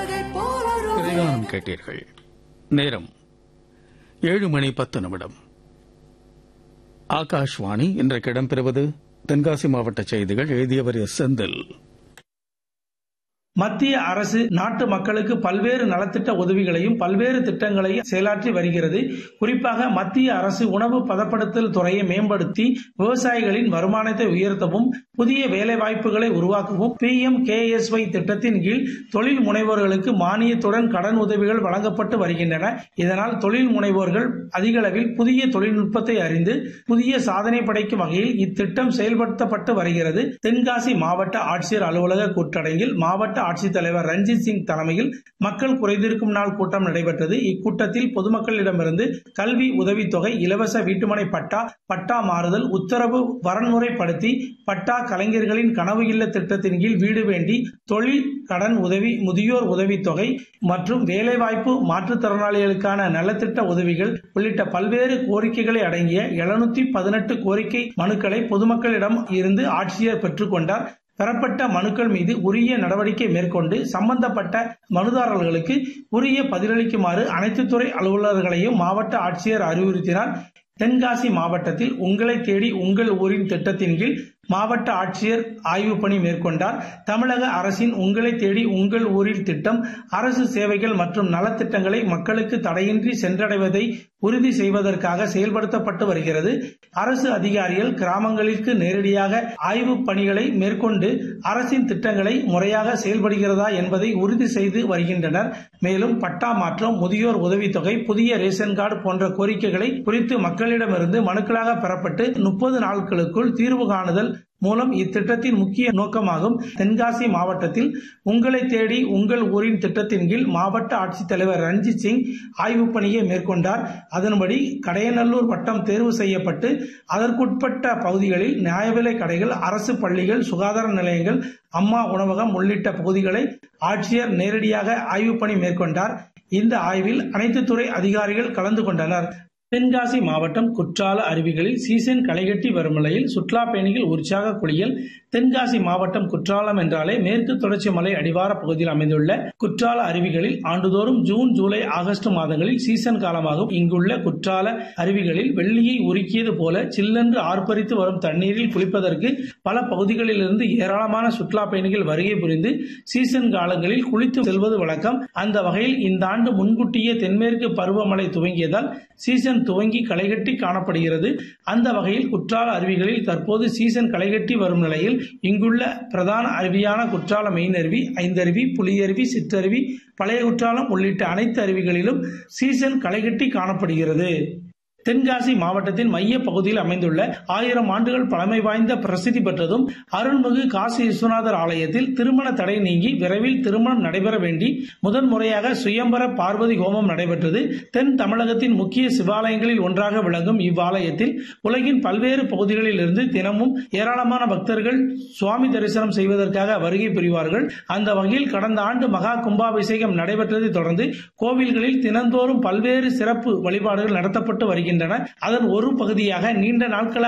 திரைகானம் கேட்டீர்கள் நேரம் ஏழு மணி பத்து நிமிடம் ஆகாஷ்வாணி இன்றைக்கு இடம்பெறுவது தென்காசி மாவட்ட செய்திகள் எழுதியவர் எஸ் செந்தில் மத்திய அரசு நாட்டு மக்களுக்கு பல்வேறு நலத்திட்ட உதவிகளையும் பல்வேறு திட்டங்களையும் செயலாற்றி வருகிறது குறிப்பாக மத்திய அரசு உணவு பதப்படுத்தல் துறையை மேம்படுத்தி விவசாயிகளின் வருமானத்தை உயர்த்தவும் புதிய வேலைவாய்ப்புகளை உருவாக்கவும் P M K S Y திட்டத்தின் கீழ் தொழில் முனைவோர்களுக்கு மானியத்துடன் கடன் உதவிகள் வழங்கப்பட்டு வருகின்றன இதனால் தொழில் முனைவோர்கள் அதிக அளவில் புதிய தொழில்நுட்பத்தை அறிந்து புதிய சாதனை படைக்கும் வகையில் இத்திட்டம் செயல்படுத்தப்பட்டு வருகிறது தென்காசி மாவட்ட ஆட்சியர் அலுவலக கூட்டரங்கில் மாவட்ட ஆட்சித்தலைவர் ரஞ்சித் சிங் தலைமையில் மக்கள் குறைதீர்க்கும் நாள் கூட்டம் நடைபெற்றது இக்கூட்டத்தில் பொதுமக்களிடமிருந்து கல்வி உதவித்தொகை இலவச வீட்டுமனை பட்டா பட்டா மாறுதல் உத்தரவு வரன்முறைப்படுத்தி பட்டா கலைஞர்களின் கனவு இல்ல திட்டத்தின் கீழ் வீடு வேண்டி தொழில் கடன் உதவி முதியோர் உதவித்தொகை மற்றும் வேலைவாய்ப்பு மாற்றுத்திறனாளிகளுக்கான நலத்திட்ட உதவிகள் உள்ளிட்ட பல்வேறு கோரிக்கைகளை அடங்கிய எழுநூத்தி பதினெட்டு கோரிக்கை மனுக்களை பொதுமக்களிடம் இருந்து ஆட்சியர் பெற்றுக்கொண்டார் பெறப்பட்ட மனுக்கள் மீது உரிய நடவடிக்கை மேற்கொண்டு சம்பந்தப்பட்ட மனுதாரர்களுக்கு உரிய பதிலளிக்குமாறு அனைத்து துறை அலுவலர்களையும் மாவட்ட ஆட்சியர் அறிவுறுத்தினார் தென்காசி மாவட்டத்தில் உங்களை தேடி உங்கள் ஊரின் திட்டத்தின் கீழ் மாவட்ட ஆட்சியர் ஆய்வு பணி மேற்கொண்டார் தமிழக அரசின் உங்களை தேடி உங்கள் ஊரில் திட்டம் அரசு சேவைகள் மற்றும் நலத்திட்டங்களை மக்களுக்கு தடையின்றி சென்றடைவதை உறுதி செய்வதற்காக செயல்படுத்தப்பட்டு வருகிறது அரசு அதிகாரிகள் கிராமங்களுக்கு நேரடியாக ஆய்வு பணிகளை மேற்கொண்டு அரசின் திட்டங்களை முறையாக செயல்படுகிறதா என்பதை உறுதி செய்து வருகின்றனர் மேலும் பட்டா மாற்றம் முதியோர் உதவித்தொகை புதிய ரேஷன் கார்டு போன்ற கோரிக்கைகளை குறித்து மக்களிடமிருந்து மனுக்களாக பெறப்பட்டு முப்பது நாட்களுக்குள் தீர்வு காணுதல் மூலம் இத்திட்டத்தின் முக்கிய நோக்கமாகும் தென்காசி மாவட்டத்தில் உங்களை தேடி உங்கள் ஊரின் திட்டத்தின் கீழ் மாவட்ட ஆட்சித்தலைவர் ரஞ்சித் சிங் ஆய்வு பணியை மேற்கொண்டார் அதன்படி கடையநல்லூர் வட்டம் தேர்வு செய்யப்பட்டு அதற்குட்பட்ட பகுதிகளில் நியாய விலை கடைகள் அரசு பள்ளிகள் சுகாதார நிலையங்கள் அம்மா உணவகம் உள்ளிட்ட பகுதிகளை ஆட்சியர் நேரடியாக ஆய்வு பணி மேற்கொண்டார் இந்த ஆய்வில் அனைத்து துறை அதிகாரிகள் கலந்து கொண்டனர் தென்காசி மாவட்டம் குற்றால அருவிகளில் சீசன் களைகட்டி வரும் நிலையில் சுற்றுலா பயணிகள் உற்சாக குளியல் தென்காசி மாவட்டம் குற்றாலம் என்றாலே மேற்கு தொடர்ச்சி மலை அடிவார பகுதியில் அமைந்துள்ள குற்றால அருவிகளில் ஆண்டுதோறும் ஜூன் ஜூலை ஆகஸ்ட் மாதங்களில் சீசன் காலமாகும் இங்குள்ள குற்றால அருவிகளில் வெள்ளியை உருக்கியது போல சில்லென்று ஆர்ப்பரித்து வரும் தண்ணீரில் குளிப்பதற்கு பல பகுதிகளிலிருந்து ஏராளமான சுற்றுலா பயணிகள் வருகை புரிந்து சீசன் காலங்களில் குளித்து செல்வது வழக்கம் அந்த வகையில் இந்த ஆண்டு முன்கூட்டியே தென்மேற்கு பருவமழை துவங்கியதால் சீசன் துவங்கி களைகட்டி காணப்படுகிறது அந்த வகையில் குற்றால அருவிகளில் தற்போது சீசன் களைகட்டி வரும் நிலையில் இங்குள்ள பிரதான அருவியான குற்றால மெயின் அருவி ஐந்தருவி புலியருவி சிற்றருவி பழைய குற்றாலம் உள்ளிட்ட அனைத்து அருவிகளிலும் சீசன் களைகட்டி காணப்படுகிறது தென்காசி மாவட்டத்தின் மைய பகுதியில் அமைந்துள்ள ஆயிரம் ஆண்டுகள் பழமை வாய்ந்த பிரசித்தி பெற்றதும் அருள்மிகு காசி விஸ்வநாதர் ஆலயத்தில் திருமண தடை நீங்கி விரைவில் திருமணம் நடைபெற வேண்டி முதன்முறையாக சுயம்பர பார்வதி ஹோமம் நடைபெற்றது தென் தமிழகத்தின் முக்கிய சிவாலயங்களில் ஒன்றாக விளங்கும் இவ்வாலயத்தில் உலகின் பல்வேறு பகுதிகளில் இருந்து தினமும் ஏராளமான பக்தர்கள் சுவாமி தரிசனம் செய்வதற்காக வருகை புரிவார்கள் அந்த வகையில் கடந்த ஆண்டு மகா கும்பாபிஷேகம் நடைபெற்றதை தொடர்ந்து கோவில்களில் தினந்தோறும் பல்வேறு சிறப்பு வழிபாடுகள் நடத்தப்பட்டு வருகின்றன அதன் ஒரு பகுதியாக நீண்ட நாட்களாக